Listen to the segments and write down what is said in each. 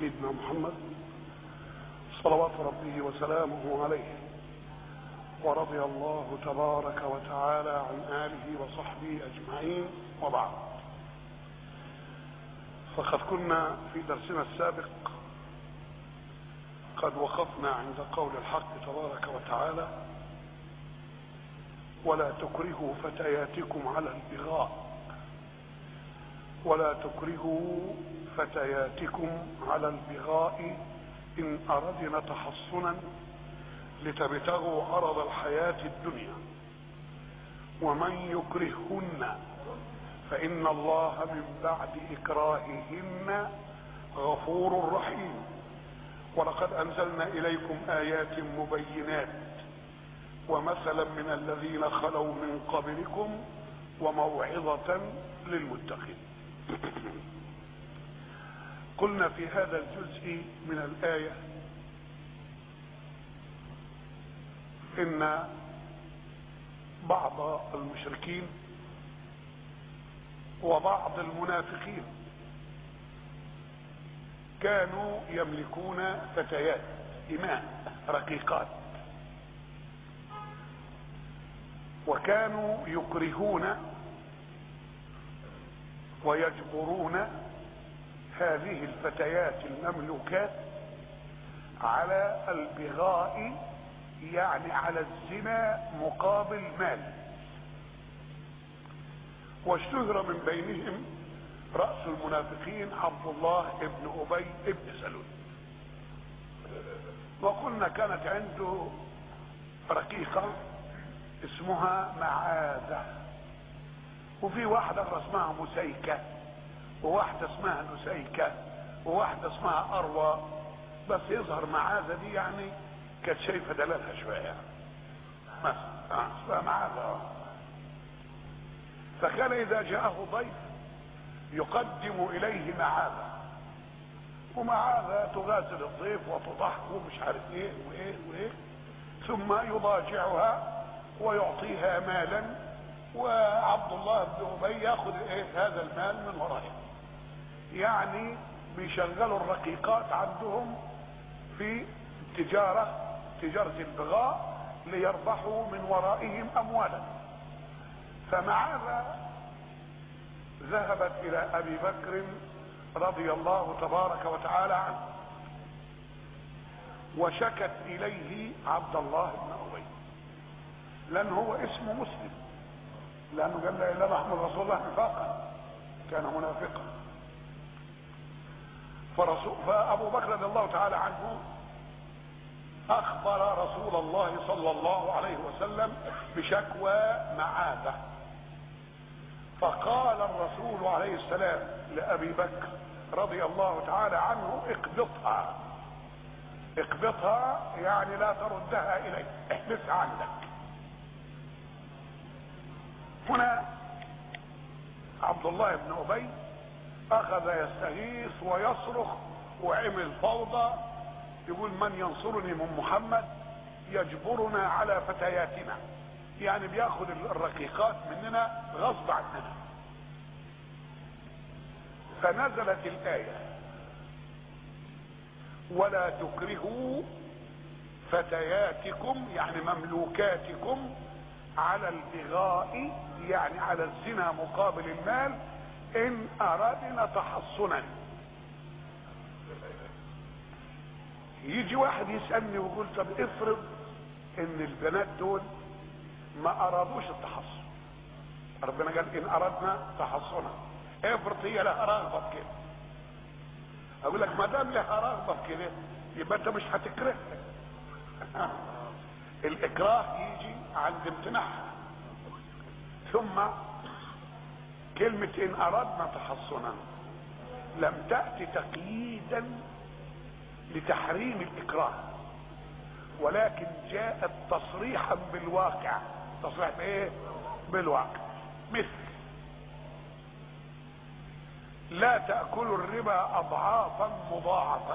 سيدنا محمد صلوات ربه وسلامه عليه ورضي الله تبارك وتعالى عن آله وصحبه أجمعين وبعد فقد كنا في درسنا السابق قد وقفنا عند قول الحق تبارك وتعالى ولا تكرهوا فتياتكم على البغاء ولا تكرهوا فتياتكم على البغاء إن أردنا تحصنا لتبتغوا عرض الحياة الدنيا ومن يكرههن فإن الله من بعد إكراههن غفور رحيم ولقد أنزلنا إليكم آيات مبينات ومثلا من الذين خلوا من قبلكم وموعظة للمتقين قلنا في هذا الجزء من الآية إن بعض المشركين وبعض المنافقين كانوا يملكون فتيات إماء رقيقات وكانوا يكرهون ويجبرون هذه الفتيات المملوكات على البغاء يعني على الزنا مقابل مال واشتهر من بينهم رأس المنافقين عبد الله ابن أبي ابن سلول وقلنا كانت عنده رقيقة اسمها معاذة وفي واحدة اسمها مسيكة وواحدة اسمها نسيكة وواحدة اسمها أروى بس يظهر معاذة دي يعني كانت شايفة دلالها شوية يعني مثلا اسمها معاذة فكان إذا جاءه ضيف يقدم إليه معاذة ومعاذة تغازل الضيف وتضحك ومش عارف ايه وايه وايه ثم يضاجعها ويعطيها مالا وعبد الله بن ابي ياخذ ايه هذا المال من ورائه يعني بيشغلوا الرقيقات عندهم في التجارة تجارة البغاء ليربحوا من ورائهم اموالا فمعاذا ذهبت الى ابي بكر رضي الله تبارك وتعالى عنه وشكت اليه عبد الله بن ابي لان هو اسمه مسلم لانه قال لا اله الا محمد رسول الله نفاقا كان منافقا فرسول فابو بكر رضي الله تعالى عنه اخبر رسول الله صلى الله عليه وسلم بشكوى معاذه فقال الرسول عليه السلام لابي بكر رضي الله تعالى عنه اقبضها اقبضها يعني لا تردها اليك احبسها عندك هنا عبد الله بن ابي اخذ يستغيث ويصرخ وعمل فوضى يقول من ينصرني من محمد يجبرنا على فتياتنا يعني بياخد الرقيقات مننا غصب عننا فنزلت الآية ولا تكرهوا فتياتكم يعني مملوكاتكم على البغاء يعني على الزنا مقابل المال ان اردنا تحصنا يجي واحد يسألني ويقول طب افرض ان البنات دول ما ارادوش التحصن ربنا قال ان اردنا تحصنا افرض هي لها رغبه بكده اقول لك ما دام لها رغبه بكده يبقى انت مش هتكرهها الاكراه يجي عند امتناعها ثم كلمة ان اردنا تحصنا لم تأتي تقييدا لتحريم الاكراه ولكن جاءت تصريحا بالواقع تصريح بايه بالواقع مثل لا تأكلوا الربا اضعافا مضاعفة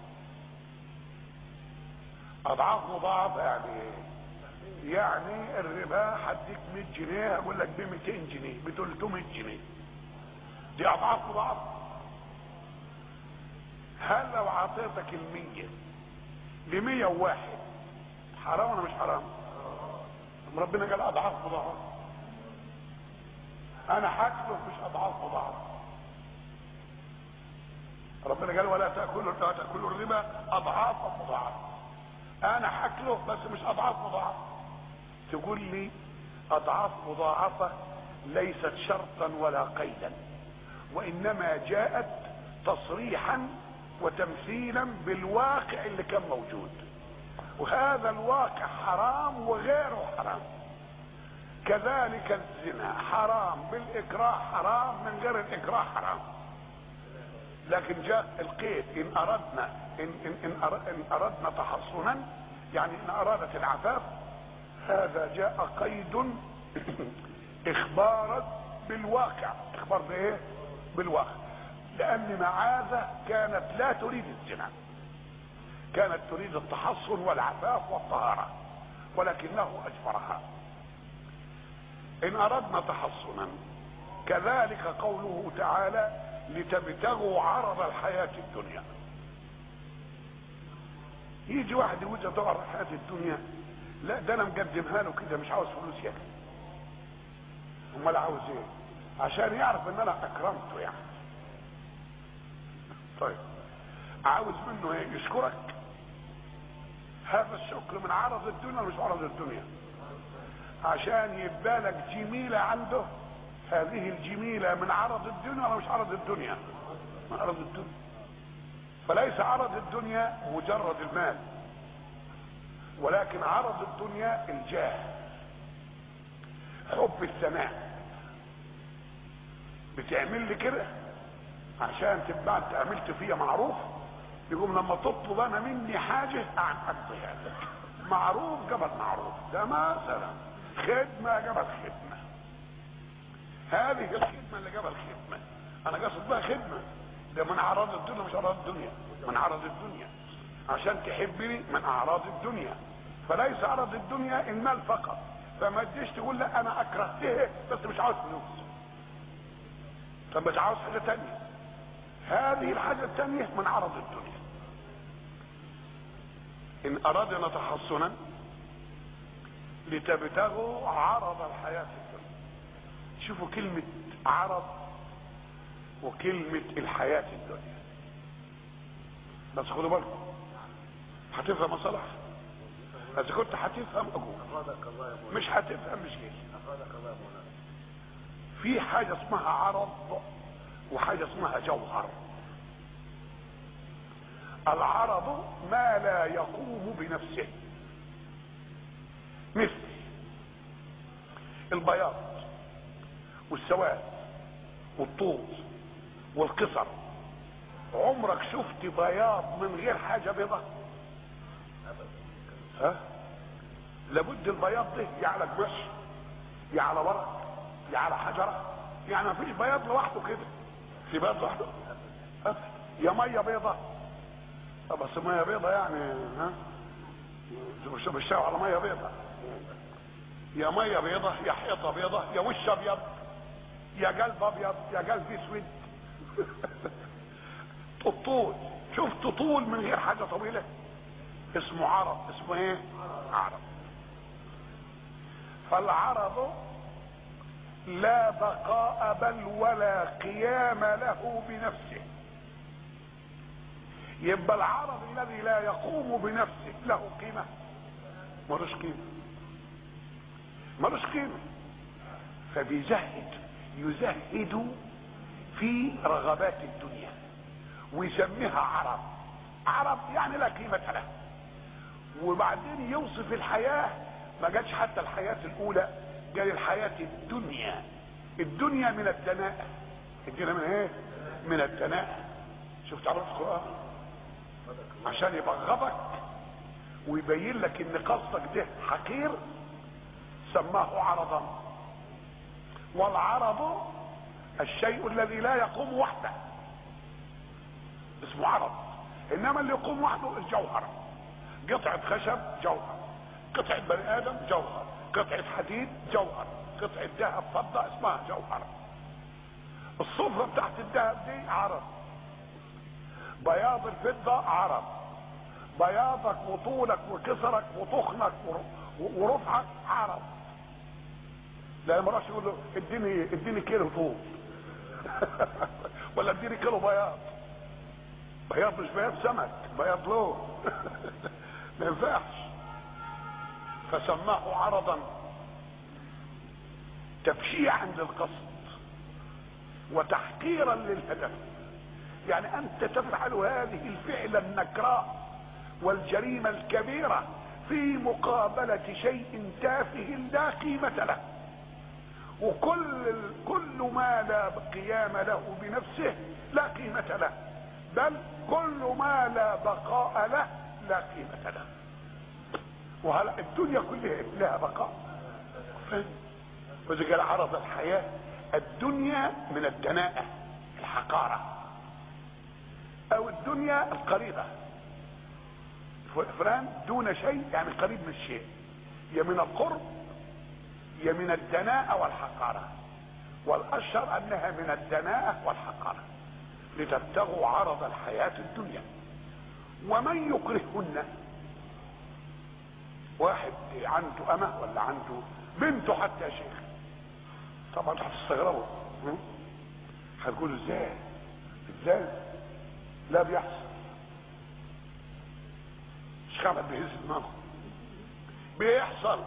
اضعاف مضاعفة يعني ايه يعني الربا هديك 100 جنيه اقول لك ب 200 جنيه ب 300 جنيه دي اضعاف مضاعفة هل لو اعطيتك المية بمية وواحد حرام ولا مش حرام ربنا قال اضعاف مضاعف انا حاكله مش اضعاف مضاعف ربنا قال ولا تاكلوا لا تاكلوا الربا اضعافا مضاعفه انا حاكله بس مش اضعاف مضاعفه تقول لي اضعاف مضاعفه ليست شرطا ولا قيدا وانما جاءت تصريحا وتمثيلا بالواقع اللي كان موجود وهذا الواقع حرام وغيره حرام كذلك الزنا حرام بالاكراه حرام من غير الاكراه حرام لكن جاء القيد ان اردنا ان, إن, إن, إن اردنا تحصنا يعني ان ارادت العفاف هذا جاء قيد اخبارا بالواقع اخبار بايه بالواقع لان معاذة كانت لا تريد الزنا كانت تريد التحصن والعفاف والطهارة ولكنه اجبرها ان اردنا تحصنا كذلك قوله تعالى لتبتغوا عرض الحياة الدنيا يجي واحد يقول تبتغوا عرض الحياة الدنيا لا ده انا مقدمها له كده مش عاوز فلوس يعني امال عاوز ايه عشان يعرف ان انا اكرمته يعني طيب عاوز منه ايه يشكرك هذا الشكر من عرض الدنيا مش عرض الدنيا عشان يبقى لك جميلة عنده هذه الجميلة من عرض الدنيا ولا مش عرض الدنيا من عرض الدنيا فليس عرض الدنيا مجرد المال ولكن عرض الدنيا الجاه حب الثناء بتعمل لي كده عشان تبقى انت عملت فيا معروف يقوم لما تطلب انا مني حاجه اعطيها لك معروف قبل معروف ده مثلا خدمه قبل خدمه هذه الخدمه اللي قبل خدمه انا قصد بها خدمه ده من اعراض الدنيا مش اعراض الدنيا من اعراض الدنيا عشان تحبني من اعراض الدنيا فليس عرض الدنيا المال فقط فما تجيش تقول لا انا اكرهته بس مش عاوز فلوس طب مش عاوز حاجه تانية هذه الحاجة الثانية من عرض الدنيا إن أردنا تحصنا لتبتغوا عرض الحياة الدنيا شوفوا كلمة عرض وكلمة الحياة الدنيا بس خدوا بالكم هتفهم مصالح إذا كنت هتفهم أقول مش هتفهم مش جاي في حاجة اسمها عرض وحاجة اسمها جوهر العرض ما لا يقوم بنفسه مثل البياض والسواد والطول والقصر عمرك شفت بياض من غير حاجة بيضة ها لابد البياض ده يا على قماش يا على ورق يا على حجرة يعني ما فيش بياض لوحده كده في بياض لوحده يا ميه بيضة بس ميه بيضة يعني ها مش بالشاو على ميه بيضة يا ميه بيضة يا حيطة بيضة يا وش ابيض يا قلب ابيض يا قلب اسود الطول شفت طول من غير حاجة طويلة اسمه عرض اسمه ايه عرض فالعرض لا بقاء بل ولا قيام له بنفسه يبقى العرض الذي لا يقوم بنفسه له قيمة ملوش قيمة ملوش قيمة فبيزهد يزهد في رغبات الدنيا ويسميها عرب عرب يعني لا قيمة له وبعدين يوصف الحياة ما جاتش حتى الحياة الأولى قال الحياة الدنيا الدنيا من الدناء الدنيا من ايه من الدناء شفت عرفت القرآن عشان يبغضك ويبين لك ان قصدك ده حقير سماه عرضا والعرض الشيء الذي لا يقوم وحده اسمه عرض انما اللي يقوم وحده الجوهر قطعة خشب جوهر قطعة بني ادم جوهر قطعة حديد جوهر قطعة ذهب فضة اسمها جوهر الصفرة بتاعت الذهب دي عرض بياض الفضة عرض بياضك وطولك وكسرك وتخنك ورفعك عرض لا ما راحش يقول له اديني اديني كيلو طول ولا اديني كيلو بياض بياض مش بياض سمك بياض لون ما ينفعش فسماه عرضا تبشيعا للقصد وتحقيرا للهدف يعني انت تفعل هذه الفعل النكراء والجريمة الكبيرة في مقابلة شيء تافه لا قيمة له وكل كل ما لا قيام له بنفسه لا قيمة له بل كل ما لا بقاء له لا قيمة له وهل الدنيا كلها لها بقاء وإذا قال عرض الحياة الدنيا من الدناءة الحقارة أو الدنيا القريبة فلان دون شيء يعني قريب من الشيء يا من القرب يا من الدناءة والحقارة والأشهر أنها من الدناءة والحقارة لتبتغوا عرض الحياة الدنيا ومن يكرهن واحد عنده أمه ولا عنده بنته حتى يا شيخ طبعا هتستغربوا هتقول ازاي ازاي لا بيحصل مش خمد بيهز دماغه بيحصل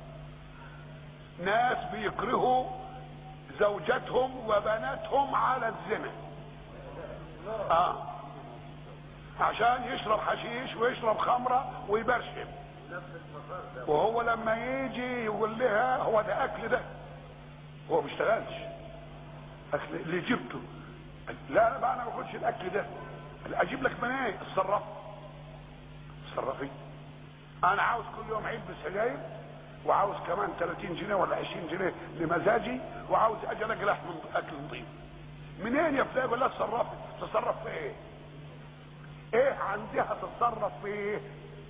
ناس بيكرهوا زوجاتهم وبناتهم على الزنا اه عشان يشرب حشيش ويشرب خمرة ويبرشم وهو لما يجي يقول لها هو ده اكل ده هو ما اشتغلش اكل اللي جبته لا انا بقى انا ما باكلش الاكل ده اجيب لك من ايه اتصرف اتصرفي انا عاوز كل يوم علبه سجاير وعاوز كمان 30 جنيه ولا 20 جنيه لمزاجي وعاوز اجي الاقي لحم اكل نظيف منين يا فلان ولا تصرفي تصرف في ايه ايه عندها تتصرف في ايه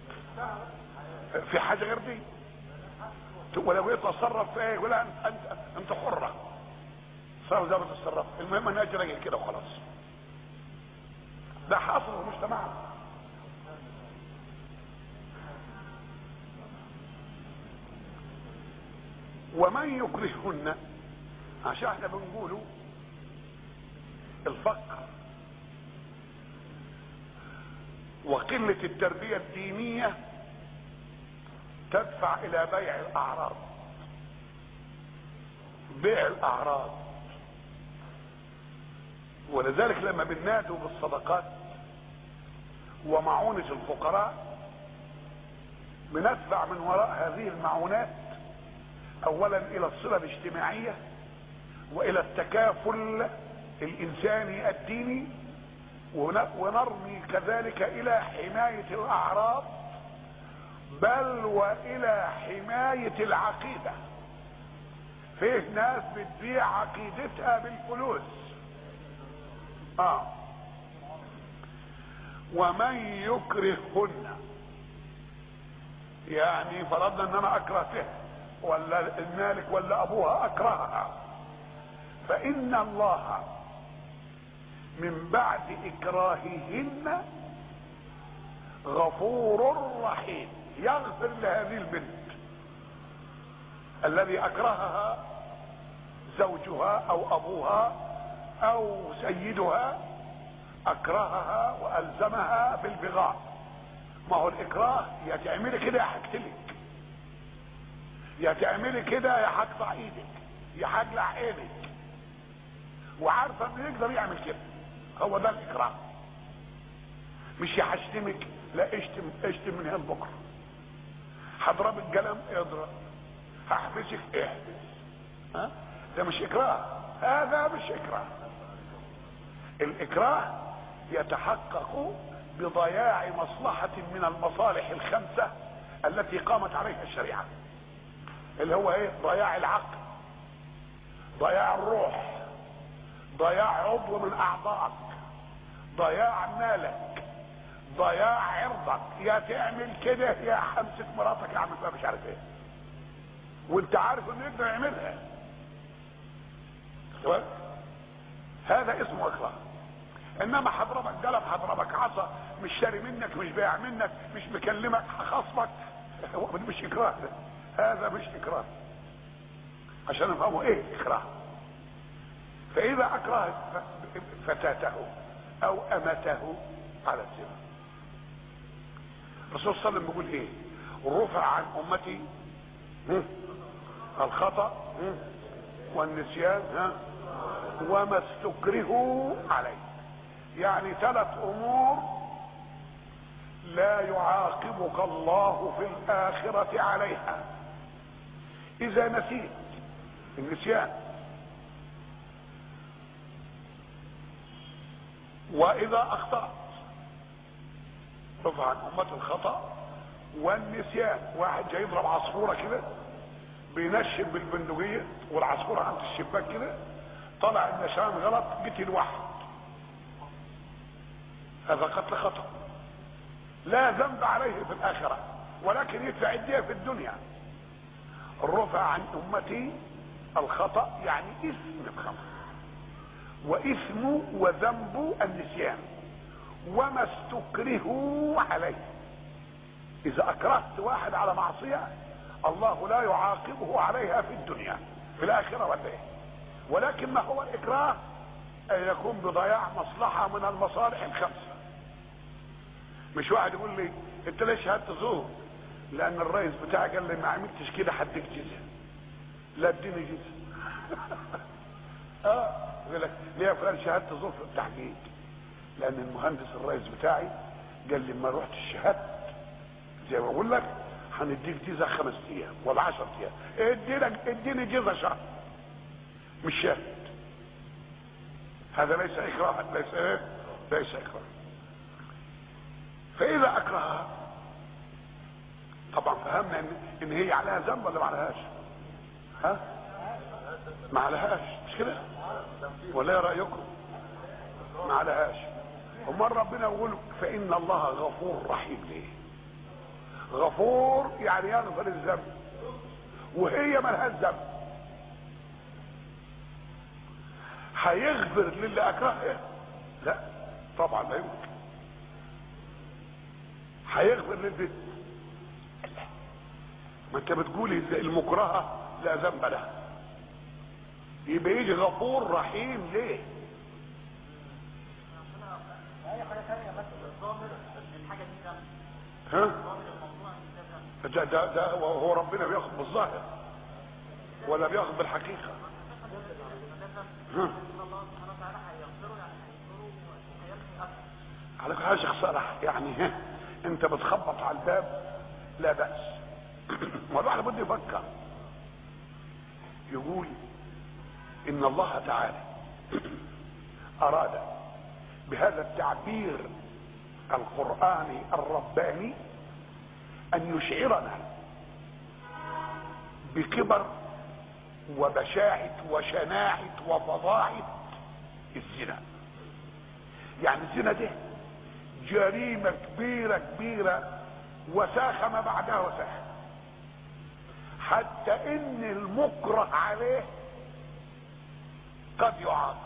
في حاجه غير دي ولا بقيت اتصرف في ايه ولا انت انت, انت حره صار زي ما تتصرف المهم ان اجي راجل كده وخلاص ده حاصل في مجتمعنا ومن يكرهن عشان احنا بنقوله الفقر وقلة التربية الدينية تدفع الى بيع الاعراض بيع الاعراض ولذلك لما بننادوا بالصدقات ومعونة الفقراء بندفع من وراء هذه المعونات اولا الى الصلة الاجتماعية والى التكافل الانساني الديني ونرمي كذلك الى حماية الاعراض بل والى حماية العقيدة فيه ناس بتبيع عقيدتها بالفلوس اه ومن يكرههن يعني فرضنا ان انا اكرهته ولا المالك ولا ابوها اكرهها فان الله من بعد اكراههن غفور رحيم يغفر لهذه البنت الذي اكرهها زوجها او ابوها او سيدها اكرهها والزمها بالبغاء ما هو الاكراه يا تعملي كده يا هقتلك يا تعملي كده يا هقطع ايدك يا هقلع عينك وعارفه انه يقدر يعمل كده هو ده الاكراه مش يحشتمك لا اشتم اشتم من هنا بكره هضربك قلم اضرب هحبسك احبس ها ده مش اكراه هذا مش اكراه الاكراه يتحقق بضياع مصلحة من المصالح الخمسة التي قامت عليها الشريعة اللي هو ايه ضياع العقل ضياع الروح ضياع عضو من اعضائك ضياع مالك ضياع عرضك يا تعمل كده يا همسك مراتك يا عم مش عارف ايه وانت عارف انه يقدر يعملها هذا اسمه اكراه انما هضربك قلم هضربك خاصة مش شاري منك مش بايع منك مش مكلمك خصمك هو مش اكراه ده هذا مش اكراه عشان نفهموا ايه اكراه فاذا اكره فتاته او امته على الزنا الرسول صلى الله عليه وسلم بيقول ايه رفع عن امتي الخطأ والنسيان ها وما استكرهوا عليه يعني ثلاث امور لا يعاقبك الله في الاخرة عليها اذا نسيت النسيان واذا اخطأت رفع عن امة الخطأ والنسيان واحد جاي يضرب عصفورة كده بينشن بالبندقية والعصفورة عند الشباك كده طلع النشان غلط قتل واحد هذا قتل خطأ لا ذنب عليه في الآخرة ولكن يدفع الدية في الدنيا رفع عن أمتي الخطأ يعني اسم الخطأ واسم وذنب النسيان وما استكرهوا عليه اذا اكرهت واحد على معصية الله لا يعاقبه عليها في الدنيا في الاخرة ولا ايه ولكن ما هو الاكراه ان يكون بضياع مصلحة من المصالح الخمسة مش واحد يقول لي انت ليش شهادة زور لان الرئيس بتاعي قال لي ما عملتش كده حدك جزء لا اديني جزء اه يقول لك ليه يا فلان شهادة زور في التحقيق لان المهندس الرئيس بتاعي قال لي ما رحت الشهادة زي ما بقول لك هنديك جيزه خمس ايام ولا 10 ايام اديني اديني جيزه شهر مش شاهد هذا ليس اكراه ليس ايه ليس اكراه فاذا اكره طبعا فهمنا ان, إن هي عليها ذنب ولا ما عليهاش ها ما عليهاش مش كده ولا ايه رايكم ما عليهاش امال ربنا يقول فان الله غفور رحيم ليه غفور يعني يغفر الذنب وهي ملهاش ذنب هيغفر للي اكرهه لا طبعا لا يمكن هيغفر للبنت ما انت بتقولي المكرهه لا ذنب لها يبقى يجي غفور رحيم ليه اي حاجه ثانيه بس الضامر الحاجه دي ذنب ها الضامر الموضوع ان ده ذنب ده ده ده هو هو ربنا بياخد بالظاهر ولا بياخد بالحقيقه ها الله سبحانه وتعالى هيغفره يعني هيغفره وهيمحي اكثر على كل حاجه شيخ صالح يعني ها انت بتخبط على الباب لا باس ما الواحد بده يفكر يقول ان الله تعالى اراد بهذا التعبير القراني الرباني ان يشعرنا بكبر وبشاعه وشناعه وفظاعه الزنا يعني الزنا ده جريمة كبيرة كبيرة وساخة ما بعدها وساخة حتى ان المكره عليه قد يعاقب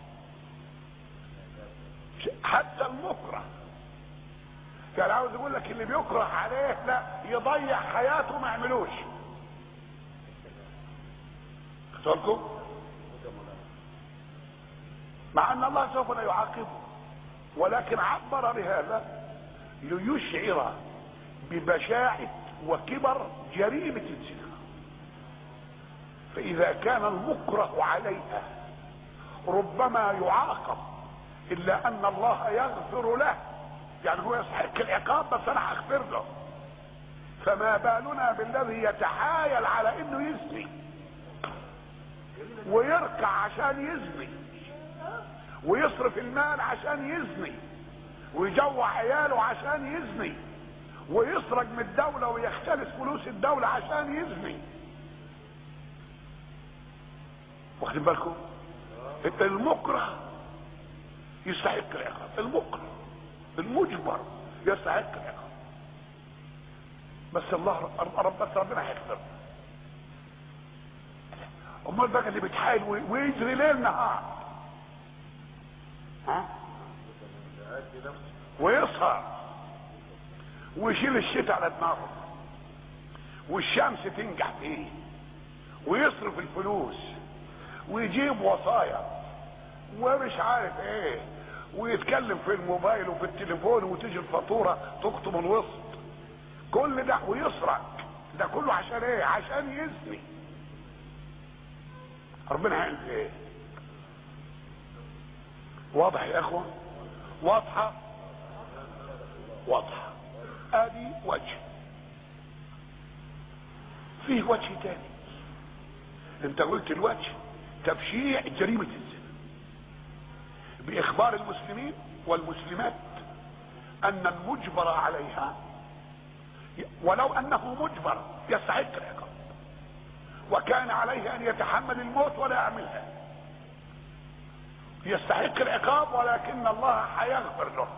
حتى المكره يعني عاوز اقول لك اللي بيكره عليه لا يضيع حياته ما يعملوش خدتوا مع ان الله سوف لا يعاقبه ولكن عبر بهذا ليشعر ببشاعة وكبر جريمة الزنا فإذا كان المكره عليها ربما يعاقب إلا أن الله يغفر له يعني هو يستحق العقاب بس أنا هغفر له فما بالنا بالذي يتحايل على إنه يزني ويركع عشان يزني ويصرف المال عشان يزني ويجوع عياله عشان يزني ويسرق من الدولة ويختلس فلوس الدولة عشان يزني واخدين بالكم المكره يستحق العقاب المكره المجبر يستحق العقاب بس الله رب بس ربنا هيغفر امال بقى اللي بيتحايل ويجري ليل نهار ها ويسهر ويشيل الشتاء على دماغه والشمس تنجح فيه ويصرف الفلوس ويجيب وصايا ومش عارف ايه ويتكلم في الموبايل وفي التليفون وتيجي الفاتوره تكتب الوسط كل ده ويسرق ده كله عشان ايه عشان يزني ربنا هيعمل في ايه واضح يا اخوه واضحه واضحه ادي وجه فيه وجه تاني انت قلت الوجه تبشيع جريمه الزنا باخبار المسلمين والمسلمات ان المجبر عليها ولو انه مجبر يستحق العقاب وكان عليه ان يتحمل الموت ولا يعملها يستحق العقاب ولكن الله هيغفر له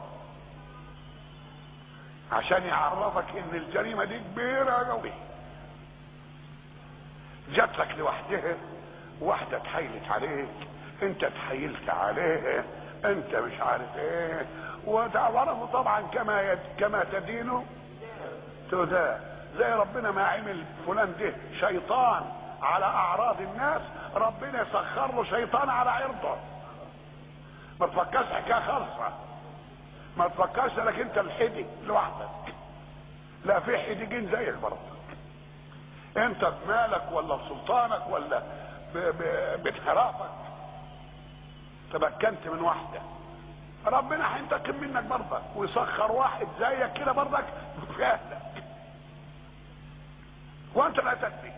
عشان يعرفك ان الجريمه دي كبيره قوي جات لك لوحدها واحده اتحايلت عليك انت اتحايلت عليها انت مش عارف ايه وتعرفوا طبعا كما يد كما تدين تدان زي ربنا ما عمل فلان ده شيطان على اعراض الناس ربنا يسخر له شيطان على عرضه ما تفكرش حكايه خالصه ما تفكرش انك انت الحدي لوحدك لا في حديجين زيك برضه انت بمالك ولا بسلطانك ولا ب- ب- بانحرافك تمكنت من واحده ربنا هينتقم منك برضك ويسخر واحد زيك كده برضك في اهلك وانت لا تدري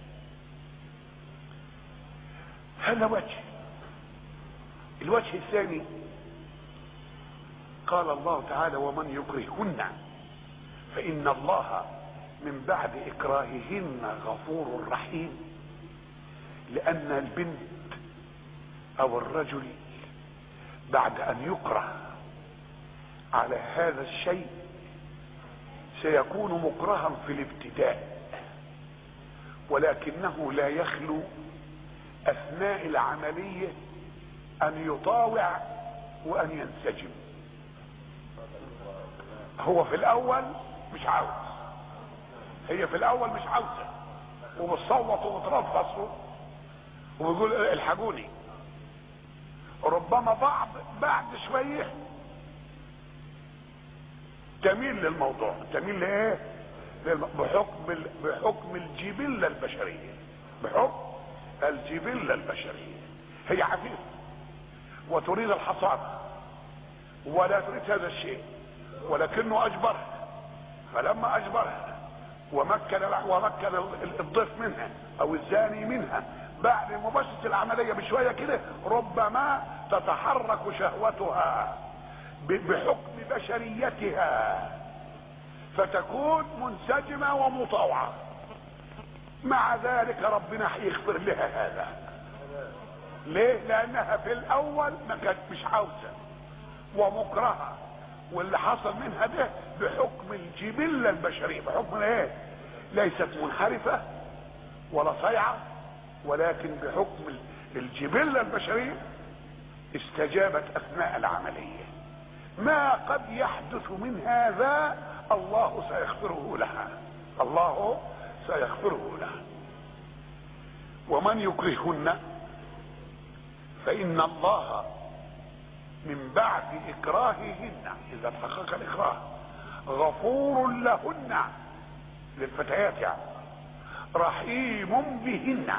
هذا وجه الوجه الثاني قال الله تعالى ومن يكرهن فإن الله من بعد إكراههن غفور رحيم لأن البنت أو الرجل بعد أن يكره على هذا الشيء سيكون مكرها في الابتداء ولكنه لا يخلو أثناء العملية أن يطاوع وأن ينسجم هو في الأول مش عاوز هي في الأول مش عاوزة وبتصوت وبترفص وبيقول الحقوني ربما بعض بعد شوية تميل للموضوع تميل لايه للم- بحكم ال- بحكم الجبلة البشرية بحكم الجبلة البشرية هي عفيفة وتريد الحصانة ولا تريد هذا الشيء ولكنه اجبرها فلما اجبرها ومكن ومكن ال- الضيف منها او الزاني منها بعد مباشرة العملية بشوية كده ربما تتحرك شهوتها ب- بحكم بشريتها فتكون منسجمة ومطاوعة مع ذلك ربنا هيغفر لها هذا ليه لانها في الاول ما كانت مش عاوزة ومكرهة واللي حصل منها ده بحكم الجبلة البشرية بحكم ايه ليست منحرفة ولا صيعة ولكن بحكم ال- الجبلة البشرية استجابت اثناء العملية ما قد يحدث من هذا الله سيغفره لها الله سيغفره لها ومن يكرهن فإن الله من بعد إكراههن إذا تحقق الإكراه غفور لهن للفتيات يعني رحيم بهن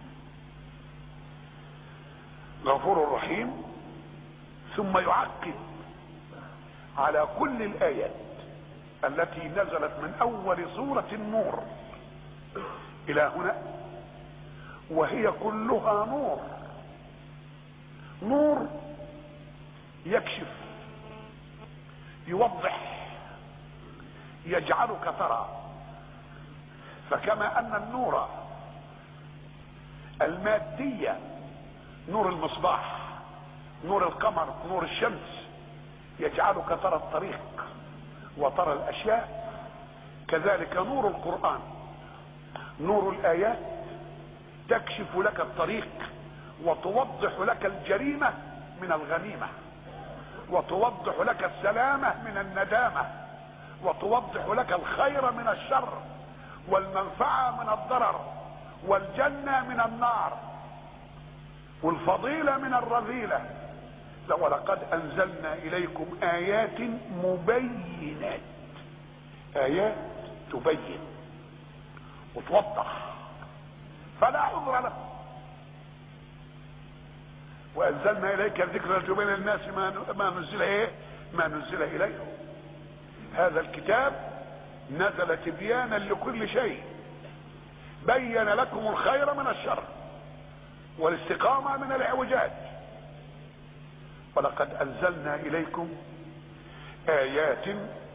غفور رحيم ثم يعقب على كل الآيات التي نزلت من أول سورة النور إلى هنا وهي كلها نور نور يكشف يوضح يجعلك ترى فكما ان النور المادية نور المصباح نور القمر نور الشمس يجعلك ترى الطريق وترى الاشياء كذلك نور القرآن نور الايات تكشف لك الطريق وتوضح لك الجريمة من الغنيمة وتوضح لك السلامة من الندامة وتوضح لك الخير من الشر والمنفعة من الضرر والجنة من النار والفضيلة من الرذيلة ولقد انزلنا اليكم ايات مبينات ايات تبين وتوضح فلا عذر له وانزلنا اليك الذكر لتبين للناس ما ما نزل ايه ما نزل اليهم هذا الكتاب نزل تبيانا لكل شيء بين لكم الخير من الشر والاستقامة من الاعوجاج ولقد انزلنا اليكم ايات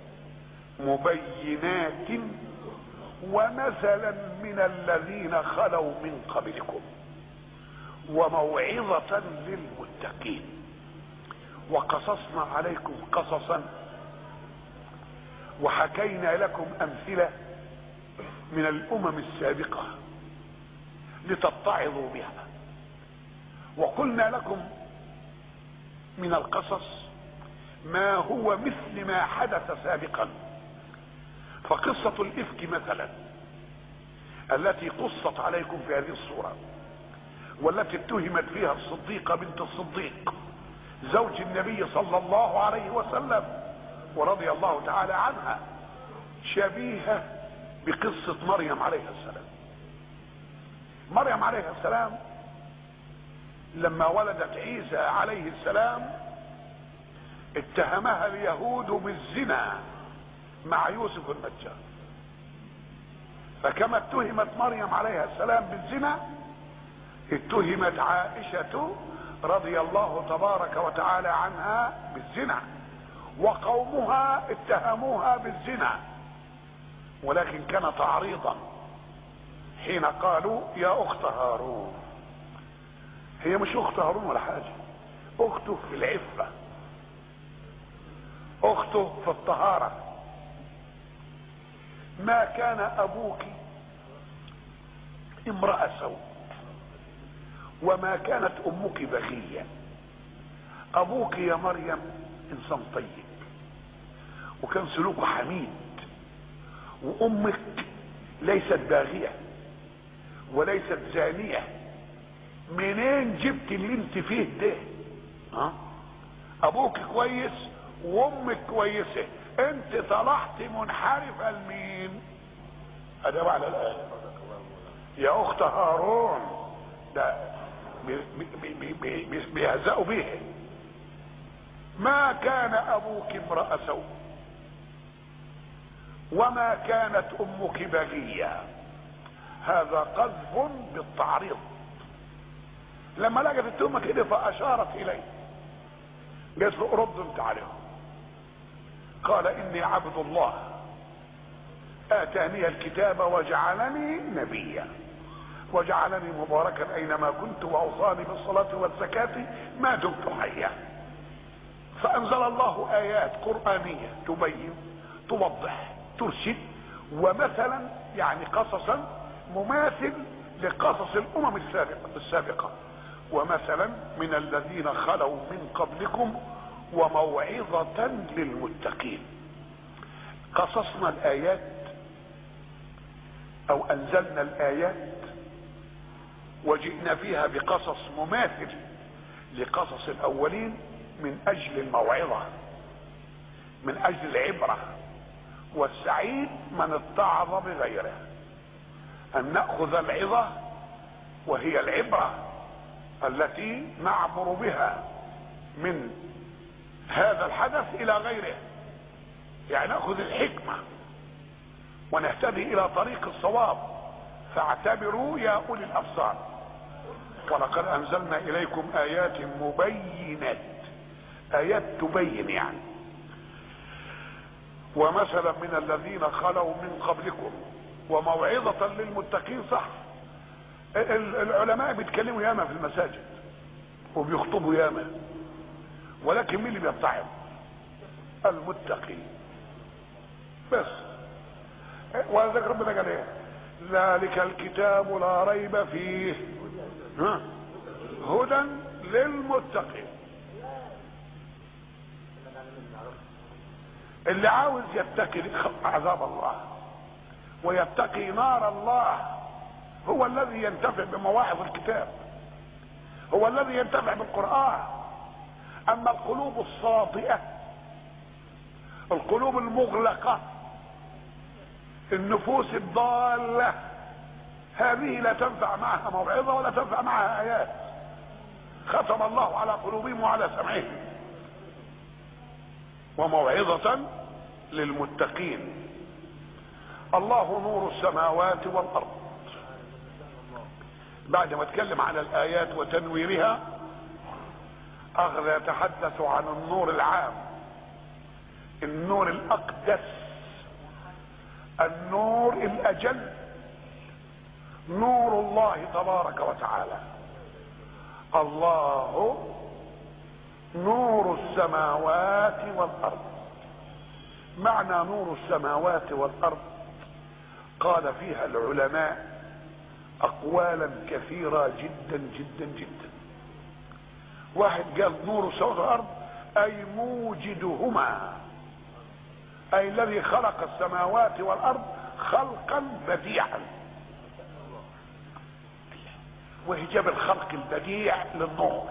مبينات ومثلا من الذين خلوا من قبلكم وموعظة للمتقين وقصصنا عليكم قصصا وحكينا لكم امثلة من الامم السابقة لتتعظوا بها وقلنا لكم من القصص ما هو مثل ما حدث سابقا فقصة الافك مثلا التي قصت عليكم في هذه الصورة والتي اتهمت فيها الصديقة بنت الصديق زوج النبي صلى الله عليه وسلم ورضي الله تعالى عنها شبيهة بقصة مريم عليها السلام مريم عليها السلام لما ولدت عيسى عليه السلام اتهمها اليهود بالزنا مع يوسف النجار فكما اتهمت مريم عليها السلام بالزنا اتهمت عائشة رضي الله تبارك وتعالى عنها بالزنا وقومها اتهموها بالزنا ولكن كان تعريضا حين قالوا يا اخت هارون هي مش اخت هارون ولا حاجة اخته في العفة اخته في الطهارة ما كان ابوك امرأة سوء وما كانت امك بغية ابوك يا مريم انسان طيب وكان سلوكه حميد وامك ليست باغية وليست زانية منين جبت اللي انت فيه ده ها ابوك كويس وامك كويسة انت طلعت منحرفة لمين ادي على الايه يا اخت هارون ده بيهزأوا به ما كان ابوك امرأة سوء وما كانت امك بغية هذا قذف بالتعريض لما لقت التهمة كده فاشارت اليه قالت له رد انت عليهم قال اني عبد الله اتاني الكتاب وجعلني نبيا وجعلني مباركا اينما كنت واوصاني بالصلاة والزكاة ما دمت حيا فانزل الله ايات قرآنية تبين توضح ترشد ومثلا يعني قصصا مماثل لقصص الامم السابقة السابقة ومثلا من الذين خلوا من قبلكم وموعظة للمتقين قصصنا الايات او انزلنا الايات وجئنا فيها بقصص مماثل لقصص الاولين من اجل الموعظة من اجل العبرة والسعيد من اتعظ بغيره ان نأخذ العظة وهي العبرة التي نعبر بها من هذا الحدث الى غيره يعني ناخذ الحكمة ونهتدي الى طريق الصواب فاعتبروا يا اولي الابصار ولقد انزلنا اليكم ايات مبينات ايات تبين يعني ومثلا من الذين خلوا من قبلكم وموعظة للمتقين صح العلماء بيتكلموا ياما في المساجد وبيخطبوا ياما ولكن مين اللي بيتعظ المتقين بس ولذلك ربنا قال ايه ذلك الكتاب لا ريب فيه ها هدى للمتقين اللي عاوز يتقي عذاب الله ويتقي نار الله هو الذي ينتفع بمواعظ الكتاب هو الذي ينتفع بالقرآن اما القلوب الصاطئة القلوب المغلقة النفوس الضالة هذه لا تنفع معها موعظة ولا تنفع معها آيات ختم الله على قلوبهم وعلى سمعهم وموعظة للمتقين الله نور السماوات والأرض بعد ما اتكلم عن الآيات وتنويرها أخذ يتحدث عن النور العام النور الأقدس النور الأجل نور الله تبارك وتعالى الله نور السماوات والارض معنى نور السماوات والارض قال فيها العلماء اقوالا كثيرة جدا جدا جدا واحد قال نور السماوات والارض اي موجدهما اي الذي خلق السماوات والارض خلقا بديعا وهجاب الخلق البديع للنور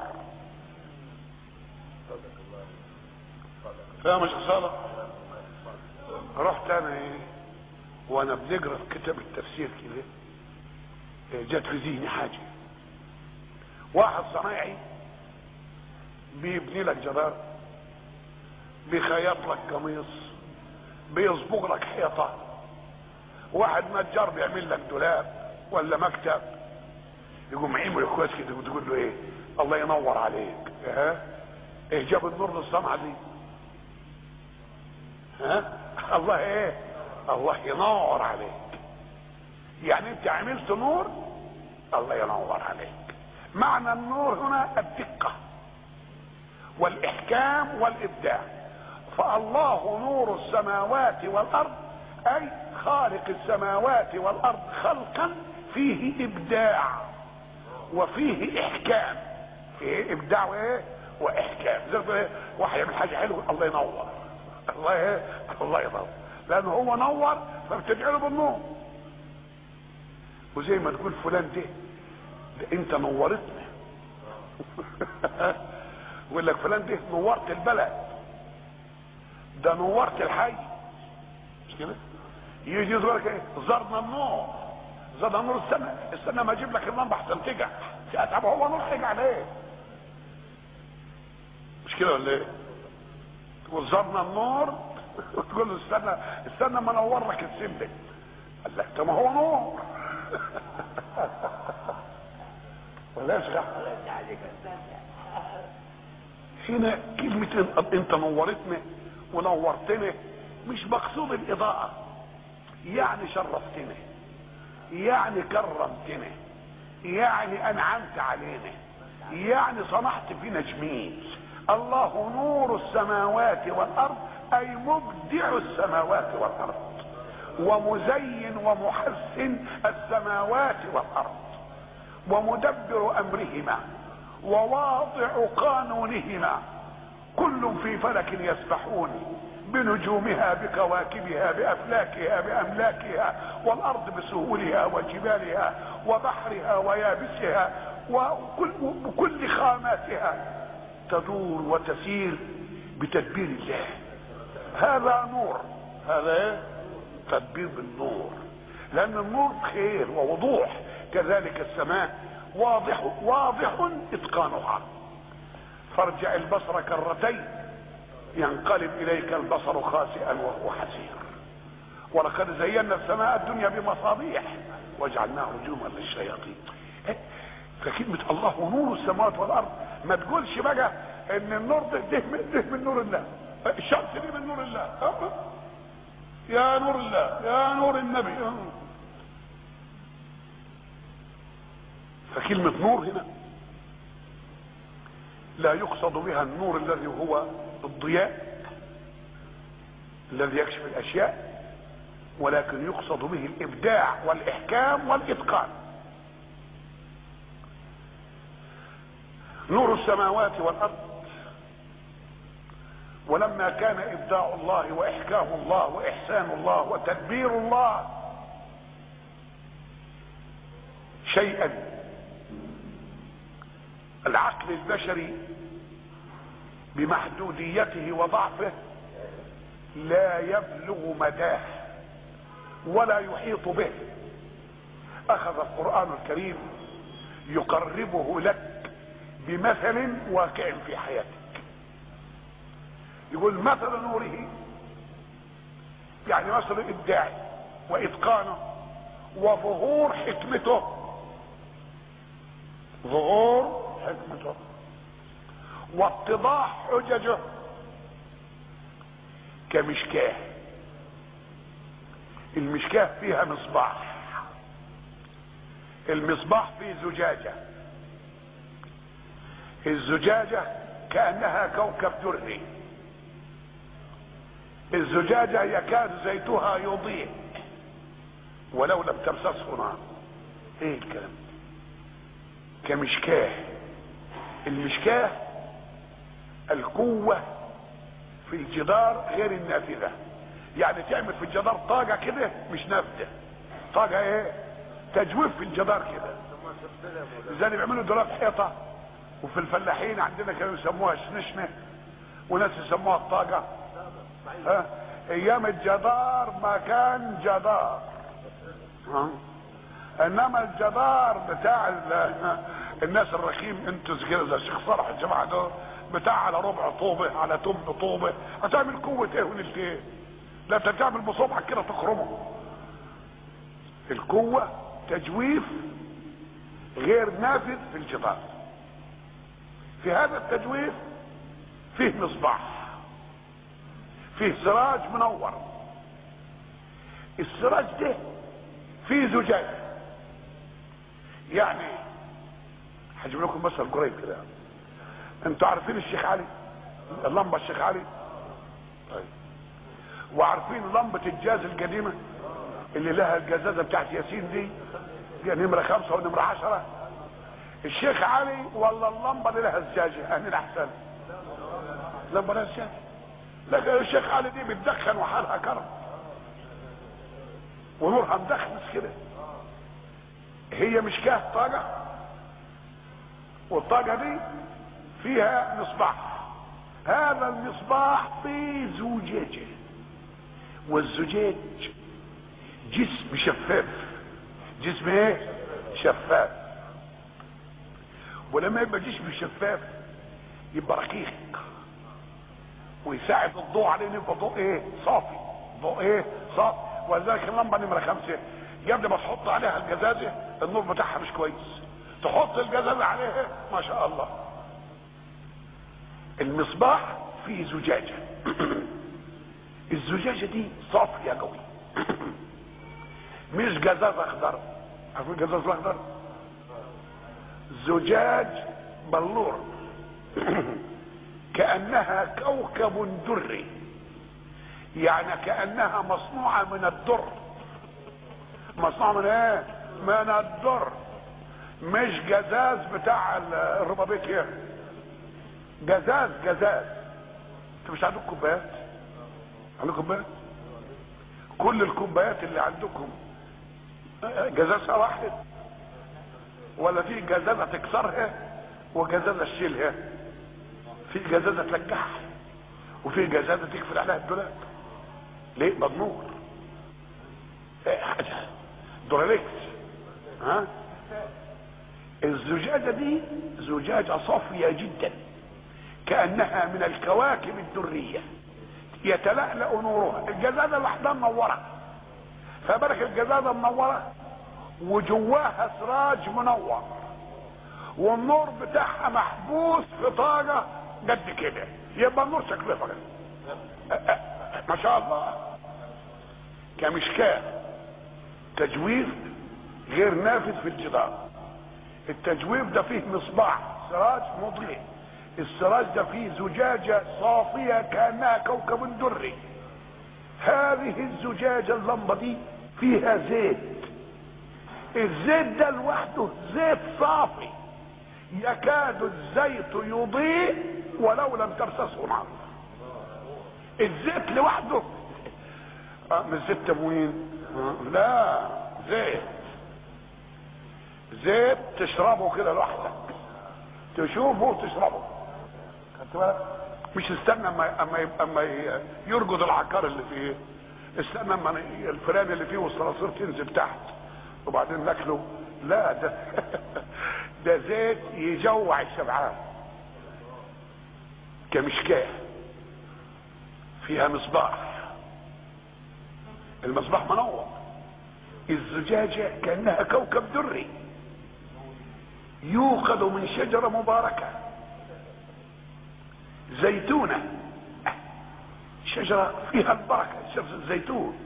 فاهم يا شيخ صالح رحت انا ايه وانا بنقرا في كتاب التفسير كده جت في ذهني حاجه واحد صنايعي بيبني لك جدار بيخيط لك قميص بيصبغ لك حيطه واحد نجار بيعمل لك دولاب ولا مكتب يقوم عيمه كويس كده وتقول له ايه الله ينور عليك ها ايه جاب النور للصنعه دي ها الله ايه الله ينور عليك يعني انت عملت نور الله ينور عليك معنى النور هنا الدقة والاحكام والابداع فالله نور السماوات والارض اي خالق السماوات والارض خلقا فيه ابداع وفيه احكام فيه ابداع وايه واحكام زي ايه واحد يعمل حاجه حلوه الله ينور الله ايه الله ينور لانه هو نور فبتدعي له بالنور وزي ما تقول فلان ده, ده انت نورتنا يقول لك فلان ده نورت البلد ده نورت الحي مش كده يجي يقول لك ايه زرنا النور زرنا نور السنه السنه ما اجيب لك اللمبه احسن تجع طب هو نور تجع ليه مش كده ولا ايه تقول زرنا النور وتقول له استنى استنى ما انور لك السلم قال لك طب ما هو نور ولا يا هنا كلمة انت نورتني ونورتني مش مقصود الاضاءة يعني شرفتني يعني كرمتني يعني انعمت علينا يعني صنعت فينا جميل الله نور السماوات والارض اي مبدع السماوات والارض ومزين ومحسن السماوات والارض ومدبر امرهما وواضع قانونهما كل في فلك يسبحون بنجومها بكواكبها بافلاكها باملاكها والارض بسهولها وجبالها وبحرها ويابسها وكل وكل خاماتها تدور وتسير بتدبير الله هذا نور هذا ايه تدبير بالنور لان النور خير ووضوح كذلك السماء واضح واضح اتقانها فارجع البصر كرتين ينقلب اليك البصر خاسئا وهو حسير ولقد زينا السماء الدنيا بمصابيح وجعلناه رجوما للشياطين فكلمة الله نور السماوات والارض ما تقولش بقى ان النور ده ده من, ده من نور الله الشمس دي من نور الله يا نور الله يا نور النبي فكلمة نور هنا لا يقصد بها النور الذي هو الضياء الذي يكشف الاشياء ولكن يقصد به الابداع والاحكام والاتقان نور السماوات والارض ولما كان ابداع الله واحكام الله واحسان الله وتدبير الله شيئا العقل البشري بمحدوديته وضعفه لا يبلغ مداه ولا يحيط به اخذ القران الكريم يقربه لك بمثل واقع في حياتك يقول مثل نوره يعني مثل ابداعه واتقانه وظهور حكمته ظهور حكمته واتضاح حججه كمشكاه المشكاه فيها مصباح المصباح فيه زجاجة الزجاجة كأنها كوكب دري الزجاجة يكاد زيتها يضيء ولو لم تمسسه نار ايه الكلام كمشكاه المشكاه القوة في الجدار غير النافذة يعني تعمل في الجدار طاقة كده مش نافذة طاقة ايه تجويف في الجدار كده زي اللي بيعملوا دولاب حيطة وفي الفلاحين عندنا كانوا يسموها شنشنة وناس يسموها الطاقة ها ايام الجدار ما كان جدار ها انما الجدار بتاع ال- الناس الرخيم انتوا كده زي الشيخ صالح الجماعه دول بتاع على ربع طوبه على تمن طوبه هتعمل قوه ايه ونلت ايه لا انت تعمل بصبعك كده تخرمه القوه تجويف غير نافذ في الجدار في هذا التجويف فيه مصباح فيه سراج منور السراج ده فيه زجاج يعني هجيب لكم مثل قريب كده انتوا عارفين الشيخ علي اللمبه الشيخ علي طيب وعارفين لمبه الجاز القديمه اللي لها الجزازه بتاعت ياسين دي دي نمره خمسه ونمره عشره الشيخ علي ولا اللمبه اللي لها الزجاجه اني احسن لمبه لها الزجاجه لكن الشيخ علي دي بتدخن وحالها كرم ونورها مدخنس كده هي مش كاه طاقه والطاقه دي فيها مصباح هذا المصباح فيه زجاجه والزجاج جسم شفاف جسم ايه شفاف ولما يبقى جسم شفاف يبقى رقيق ويساعد الضوء عليه إنه يبقى ضوء ايه صافي ضوء ايه صافي ولذلك اللمبه نمره خمسه قبل ما تحط عليها الجزازه النور بتاعها مش كويس تحط الجزازه عليها ما شاء الله المصباح فيه زجاجه الزجاجه دي صافيه قوي مش جزاز اخضر عارفين الجزاز الاخضر زجاج بلور كانها كوكب دري يعني كانها مصنوعه من الدر مصنوعه من ايه من الدر مش جزاز بتاع الربابيكيا جزاز جزاز انتوا مش عندكم كوبايات عندكم كوبايات كل الكوبايات اللي عندكم جزازها واحد ولا في جزازه تكسرها وجزازه تشيلها في جزازه تلجحها وفي جزازه تقفل عليها الدولاب ليه مضمور ايه حاجه دوراليكس ها الزجاجه دي زجاجه صافيه جدا كانها من الكواكب الدريه يتلألأ نورها الجزازه لوحدها منوره فبالك الجزازه منوره وجواها سراج منور والنور بتاعها محبوس في طاقه قد كده يبقى النور شكله فرق ما شاء الله كمشكاه تجويف غير نافذ في الجدار التجويف ده فيه مصباح سراج مضيء السراج ده فيه زجاجة صافية كأنها كوكب دري هذه الزجاجة اللمبة دي فيها زيت الزيت ده لوحده زيت صافي يكاد الزيت يضيء ولو لم تمسسه نار الزيت لوحده آه مش زيت تموين آه لا زيت زيت تشربه كده لوحدك تشوفه وتشربه خدت بالك مش استنى اما اما يبقى- اما ي- يرجد العكار اللي فيه استنى اما الفلان اللي فيه والصراصير تنزل تحت وبعدين ناكله لا ده ده زيت يجوع الشبعان كمشكاه فيها مصباح المصباح منور الزجاجة كأنها كوكب دري يوقد من شجرة مباركة زيتونة شجرة فيها البركة شجرة الزيتون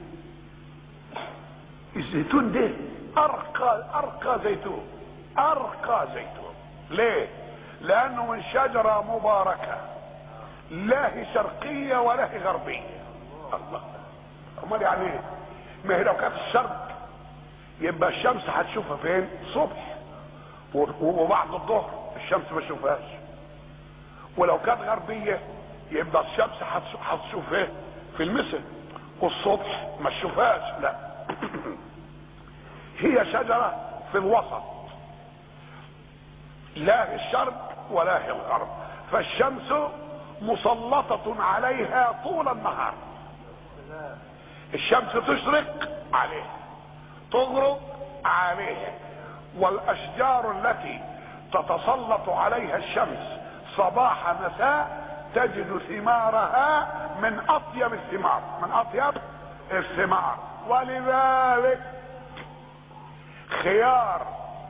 الزيتون ده أرقى أرقى زيتون أرقى زيتون ليه؟ لأنه من شجرة مباركة لا هي شرقية ولا هي غربية الله امال يعني ايه ما هي لو كانت الشرق يبقى الشمس هتشوفها فين صبح و- وبعد الظهر الشمس ما تشوفهاش ولو كانت غربية يبقى الشمس هتش- هتشوف ايه في المسا والصبح ما تشوفهاش لا هي شجرة في الوسط لا هي الشرق ولا هي الغرب فالشمس مسلطة عليها طول النهار الشمس تشرق عليها تغرب عليها والاشجار التي تتسلط عليها الشمس صباح مساء تجد ثمارها من اطيب الثمار من اطيب الثمار ولذلك خيار